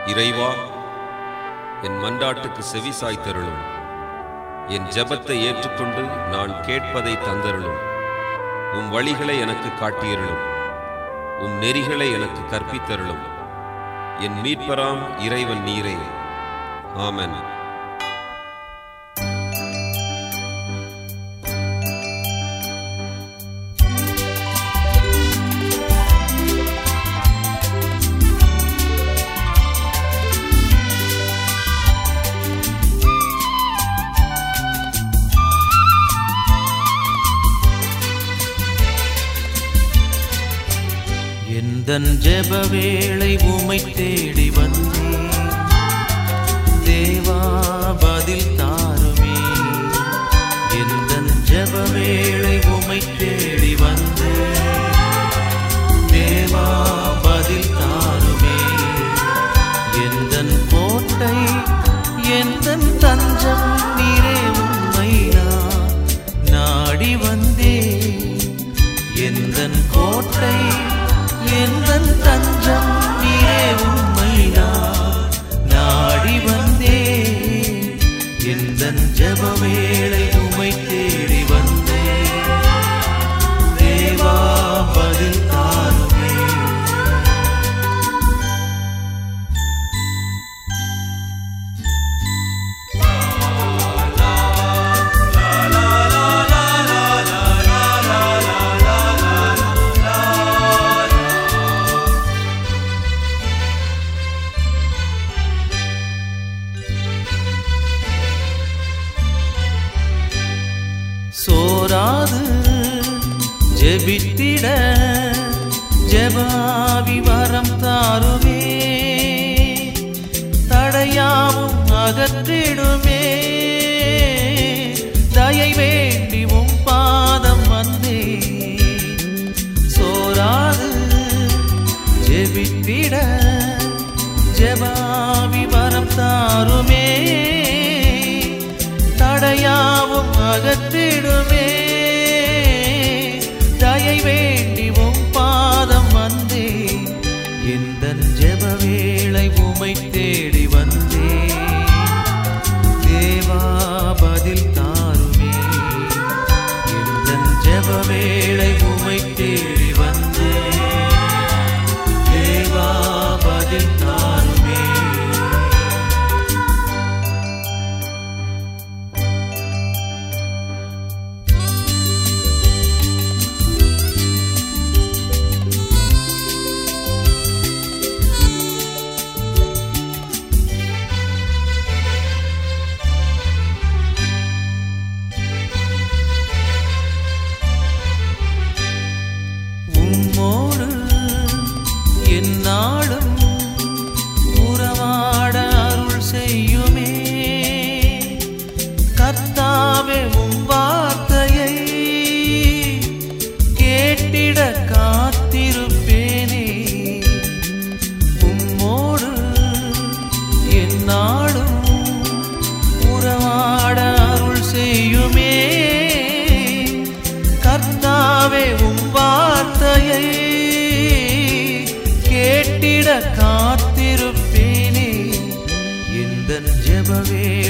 இறைவா என் மன்றாட்டுக்கு செவி சாய்த்தருளும் என் ஜெபத்தை ஏற்றுக்கொண்டு நான் கேட்பதை தந்தருளும் உம் வழிகளை எனக்கு காட்டியருளும் உம் நெறிகளை எனக்கு கற்பித்தருளும் என் மீட்பராம் இறைவன் நீரே ஆமென் எந்தன் ஜெப வேளை உமை தேடி வந்தேன் தேவா பதில் தாருமே எந்தன் ஜெப வேளை உமை தேடி வந்தேன் தேவா பதில் தாருமே எந்தன் கோட்டை எந்தன் தஞ்சம் நீரே உண்மை நான் நாடி வந்தேன் எந்தன் கோட்டை எந்தன் தஞ்சம் நீரே உண்மை நான் நாடி வந்தேன் எந்தன் ஜெப வேளை உமை தேடி வந்தேன் தேவா பதில் தாருமே சோராது ஜெபித்திட ஜெபாவி வரம் தாருமே தடையாவும் அகற்றிடுமே தயை வேண்டி உம் பாதம் வந்தே சோராது ஜெபித்திட ஜெபாவி வரம் தாருமே தடையாவும் அகற்றிடுமே தயை வேண்டி உம் பாதம் வந்தே எந்த ஜெப வேளை உமை தேடி வந்தே தேவா பதில் தாருமே எந்த ஜெப வேளை உமை தேடி வந்தே தேவா பதில் தாருமே உம்மோடு என்னாலும் உறவாட அருள் செய்யுமே கர்த்தாவே உம் வார்த்தையை கேட்டிட காத்திருப்பேனே உம்மோடு என்னாலும் உறவாட அருள் செய்யுமே கர்த்தாவே உம் வார்த்தையை கேட்டிட காத்திருப்பேனே இந்த ஜெப வேளை